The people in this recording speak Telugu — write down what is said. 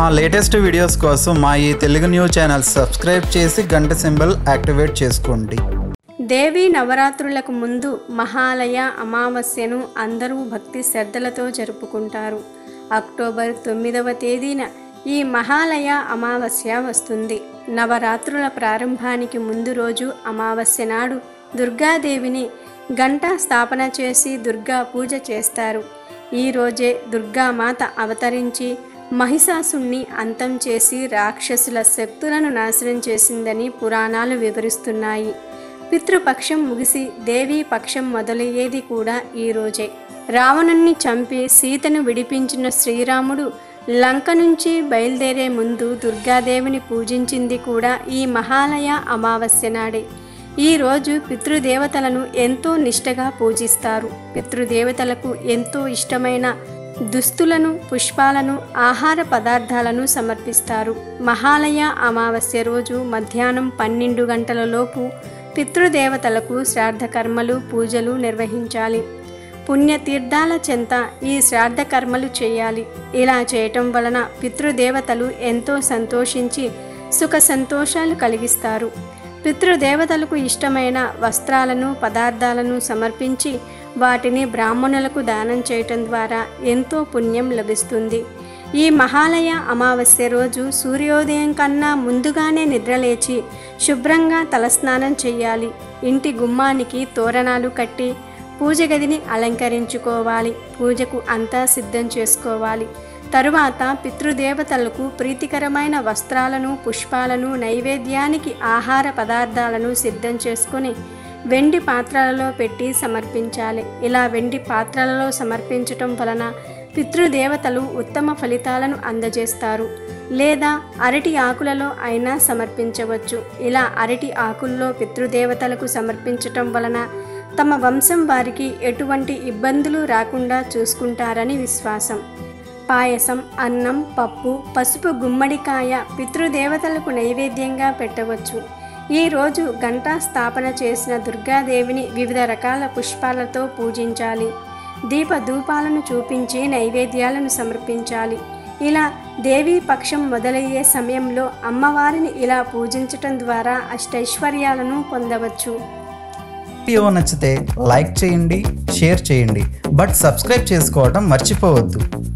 మా లేటెస్ట్ వీడియోస్ కోసం మా ఈ తెలుగు న్యూస్ ఛానల్ సబ్స్క్రైబ్ చేసి గంట సింబల్ యాక్టివేట్ చేసుకోండి దేవీ నవరాత్రులకు ముందు మహాలయ అమావాస్యను అందరూ భక్తి శ్రద్ధలతో జరుపుకుంటారు అక్టోబర్ తొమ్మిదవ తేదీన ఈ మహాలయ అమావాస్య వస్తుంది నవరాత్రుల ప్రారంభానికి ముందు రోజు అమావాస్య నాడు దుర్గాదేవిని గంట స్థాపన చేసి దుర్గా పూజ చేస్తారు ఈ రోజే దుర్గామాత అవతరించి మహిషాసుణ్ణి అంతం చేసి రాక్షసుల శక్తులను నాశనం చేసిందని పురాణాలు వివరిస్తున్నాయి పితృపక్షం ముగిసి దేవీ పక్షం మొదలయ్యేది కూడా ఈ రోజే రావణుణ్ణి చంపి సీతను విడిపించిన శ్రీరాముడు లంక నుంచి బయలుదేరే ముందు దుర్గాదేవిని పూజించింది కూడా ఈ మహాలయ అమావాస్య నాడే ఈ రోజు పితృదేవతలను ఎంతో నిష్టగా పూజిస్తారు పితృదేవతలకు ఎంతో ఇష్టమైన దుస్తులను పుష్పాలను ఆహార పదార్థాలను సమర్పిస్తారు మహాలయ అమావాస్య రోజు మధ్యాహ్నం పన్నెండు గంటల లోపు పితృదేవతలకు శ్రాద్ధ కర్మలు పూజలు నిర్వహించాలి పుణ్యతీర్థాల చెంత ఈ శ్రాద్ధ కర్మలు చేయాలి ఇలా చేయటం వలన పితృదేవతలు ఎంతో సంతోషించి సుఖ సంతోషాలు కలిగిస్తారు పితృదేవతలకు ఇష్టమైన వస్త్రాలను పదార్థాలను సమర్పించి వాటిని బ్రాహ్మణులకు దానం చేయటం ద్వారా ఎంతో పుణ్యం లభిస్తుంది ఈ మహాలయ అమావాస్య రోజు సూర్యోదయం కన్నా ముందుగానే నిద్రలేచి శుభ్రంగా తలస్నానం చేయాలి ఇంటి గుమ్మానికి తోరణాలు కట్టి పూజ గదిని అలంకరించుకోవాలి పూజకు అంతా సిద్ధం చేసుకోవాలి తరువాత పితృదేవతలకు ప్రీతికరమైన వస్త్రాలను పుష్పాలను నైవేద్యానికి ఆహార పదార్థాలను సిద్ధం చేసుకొని వెండి పాత్రలలో పెట్టి సమర్పించాలి ఇలా వెండి పాత్రలలో సమర్పించటం వలన పితృదేవతలు ఉత్తమ ఫలితాలను అందజేస్తారు లేదా అరటి ఆకులలో అయినా సమర్పించవచ్చు ఇలా అరటి ఆకుల్లో పితృదేవతలకు సమర్పించటం వలన తమ వంశం వారికి ఎటువంటి ఇబ్బందులు రాకుండా చూసుకుంటారని విశ్వాసం పాయసం అన్నం పప్పు పసుపు గుమ్మడికాయ పితృదేవతలకు నైవేద్యంగా పెట్టవచ్చు ఈ రోజు గంటా స్థాపన చేసిన దుర్గాదేవిని వివిధ రకాల పుష్పాలతో పూజించాలి దీప ధూపాలను చూపించి నైవేద్యాలను సమర్పించాలి ఇలా దేవీ పక్షం మొదలయ్యే సమయంలో అమ్మవారిని ఇలా పూజించటం ద్వారా అష్టైశ్వర్యాలను పొందవచ్చు వీడియో నచ్చితే లైక్ చేయండి షేర్ చేయండి బట్ సబ్స్క్రైబ్ చేసుకోవడం మర్చిపోవద్దు